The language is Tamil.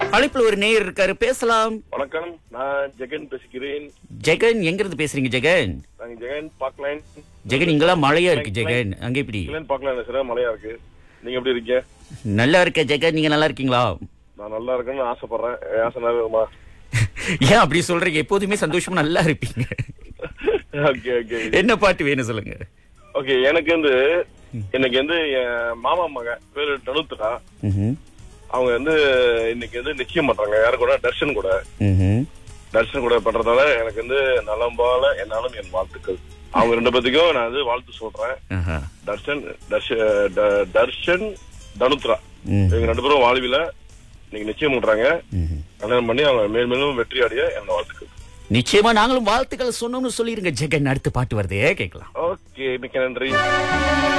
அழைப்புல ஒரு நேயர் இருக்காரு பேசலாம் வணக்கம் நான் ஜெகன் பேசுகிறேன் ஜெகன் எங்க இருந்து பேசுறீங்க ஜெகன் நாங்க ஜெகன் பார்க்லைன் ஜெகன் இங்கெல்லாம் மழையா இருக்கு ஜெகன் அங்க எப்படி கிளன் பார்க்லைன் சார் மழையா இருக்கு நீங்க எப்படி இருக்கீங்க நல்லா இருக்க ஜெகன் நீங்க நல்லா இருக்கீங்களா நான் நல்லா இருக்கேன்னு ஆசைப்படுறேன் என் ஆசை நிறைவேறுமா ஏன் அப்படி சொல்றீங்க எப்போதுமே சந்தோஷமா நல்லா இருப்பீங்க ஓகே ஓகே என்ன பாட்டு வேணும் சொல்லுங்க ஓகே எனக்கு வந்து இன்னைக்கு வந்து என் மாமா மகன் பேரு தனுத்ரா ம்ஹும். அவங்க வந்து இன்னைக்கு வந்து நிச்சயம் பண்றாங்க யாரு கூட தர்ஷன் கூட ம்ஹும். தர்ஷன் கூட பண்றதால எனக்கு வந்து நலம்பால என்னாலும் என் வாழ்த்துக்கள் அவங்க ரெண்டு பேத்துக்கும் நான் வந்து வாழ்த்து சொல்றேன் ஆஹா. தர்ஷன் தர்ஷ- த- தர்ஷன் தனுத்ரா ம். இவங்க ரெண்டு பேரும் வாழ்வில நீங்க நிச்சயம் பண்றாங்க ம்ஹும். கல்யாணம் பண்ணி அவங்க மேல் மேலும் வெற்றி அடைய என்னோட வாழ்த்துக்கள் நிச்சயமா நாங்களும் வாழ்த்துக்கள் சொன்னோம்னு சொல்லிருங்க ஜெகன் அடுத்த பாட்டு வருதே கேட்கலாம் ஓகே மிக்க நன்றி